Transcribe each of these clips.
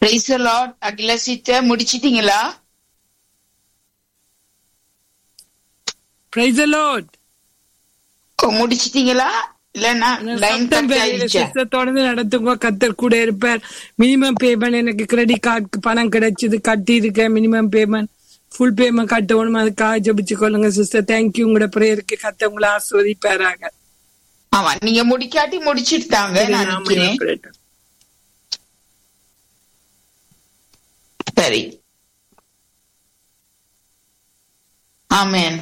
price Lord அகில sister முடிச்சிட்டீங்களா praise Lord oh, முடிச்சிட்டீங்களா இல்லன்னா லைன் கட் ஆயிடுச்சா தொடர்ந்து நடத்துங்க கத்தர் கூட இருப்பார் மினிமம் பேமெண்ட் எனக்கு கிரெடிட் கார்டுக்கு பணம் கிடைச்சது கட்டி இருக்கேன் மினிமம் பேமெண்ட் ஃபுல் பேமெண்ட் கட்டணும் அதுக்காக ஜபிச்சு கொள்ளுங்க சிஸ்டர் தேங்க்யூ உங்களோட பிரேயருக்கு கத்த உங்களை ஆஸ்வதிப்பாராக ஆமா நீங்க முடிக்காட்டி முடிச்சிட்டு தாங்க நான் நிக்கிறேன் சரி ஆமென்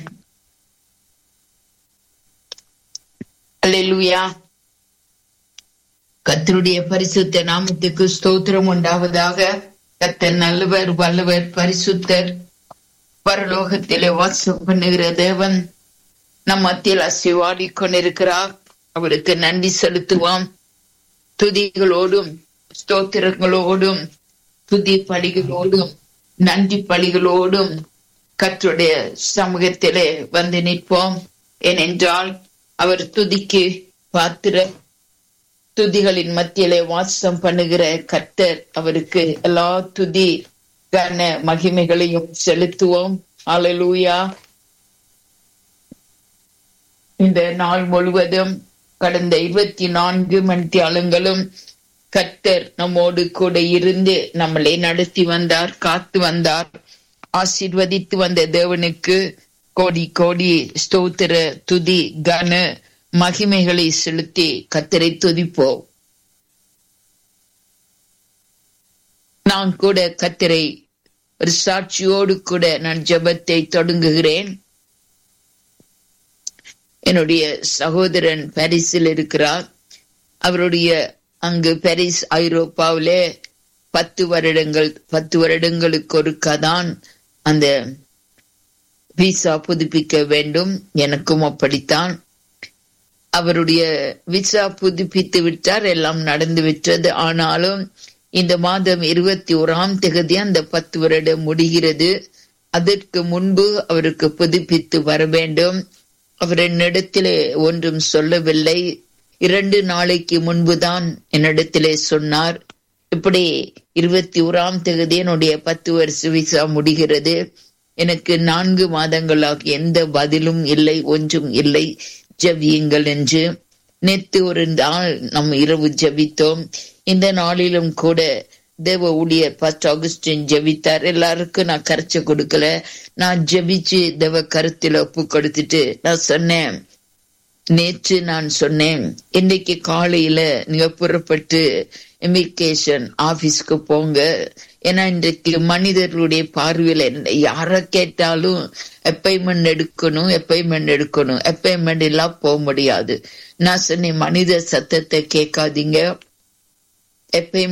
அல்லேலூயா கர்த்தருடைய பரிசுத்த நாமத்துக்கு ஸ்தோத்திரம் உண்டாவதாக கர்த்தர் நல்லவர் வல்லவர் பரிசுத்தர் பரலோகத்திலே வாசம் பண்ணுகிற தேவன் நம் மத்தியில் அசைவாடி கொண்டிருக்கிறார் அவருக்கு நன்றி செலுத்துவோம் துதிகளோடும் ஸ்தோத்திரங்களோடும் துதி பலிகளோடும் நன்றி பலிகளோடும் கற்றுடைய சமூகத்திலே வந்து நிற்போம் ஏனென்றால் அவர் துதிக்கு பாத்திர துதிகளின் மத்தியிலே வாசம் பண்ணுகிற கர்த்தர் அவருக்கு எல்லா துதி கன மகிமைகளையும் செலுத்துவோம் அல்லேலூயா இந்த நாள் முழுவதும் கடந்த இருபத்தி நான்கு மணித்தியாலங்களும் கர்த்தர் நம்மோடு கூட இருந்து நம்மளை நடத்தி வந்தார் காத்து வந்தார் ஆசீர்வதித்து வந்த தேவனுக்கு கோடி கோடி ஸ்தோத்திர துதி கன மகிமைகளை செலுத்தி கத்தரை துதிப்போம் நான் கூட கத்தரை ஒரு சாட்சியோடு கூட நான் ஜெபத்தை தொடங்குகிறேன் என்னுடைய சகோதரன் பாரிஸில் இருக்கிறார் அவருடைய அங்கு பாரிஸ் ஐரோப்பாவிலே பத்து வருடங்கள் பத்து வருடங்களுக்கு ஒருக்கதான் அந்த விசா புதுப்பிக்க வேண்டும் எனக்கும் அப்படித்தான் அவருடைய விசா புதுப்பித்து விட்டார் எல்லாம் நடந்து விட்டது ஆனாலும் இந்த மாதம் இருபத்தி ஓராம் தேதி அந்த பத்து வருடம் முடிகிறது அதற்கு முன்பு அவருக்கு புதுப்பித்து வர வேண்டும் அவர் என்னிடத்திலே ஒன்றும் சொல்லவில்லை இரண்டு நாளைக்கு முன்புதான் என்னிடத்திலே சொன்னார் இப்படி இருபத்தி ஓராம் தேதி என்னுடைய பத்து வருஷ விசா முடிகிறது எனக்கு நான்கு மாதங்களாக எந்த பதிலும் இல்லை ஒன்றும் இல்லை ஜபியுங்கள் என்று நேத்து ஒரு நாள் நம் இரவு ஜபித்தோம் இந்த நாளிலும் கூட தேவ ஊழியர் பஸ்ட் ஆகஸ்டின் ஜெபித்தார் எல்லாருக்கும் நான் கரைச்ச கொடுக்கல நான் ஜெபிச்சு தேவ கருத்துல ஒப்பு கொடுத்துட்டு நான் சொன்னேன் நேற்று நான் சொன்னேன் இன்னைக்கு காலையில நீங்க புறப்பட்டு இமிகிரேஷன் ஆபீஸ்க்கு போங்க ஏன்னா இன்றைக்கு மனிதர்களுடைய பார்வையில யார கேட்டாலும் அப்பாயின்மெண்ட் எடுக்கணும் அப்பாயின்மெண்ட் எடுக்கணும் அப்பாயின்மெண்ட் எல்லாம் போக முடியாது நான் சொன்னேன் மனித சத்தத்தை கேட்காதீங்க எப்பயும்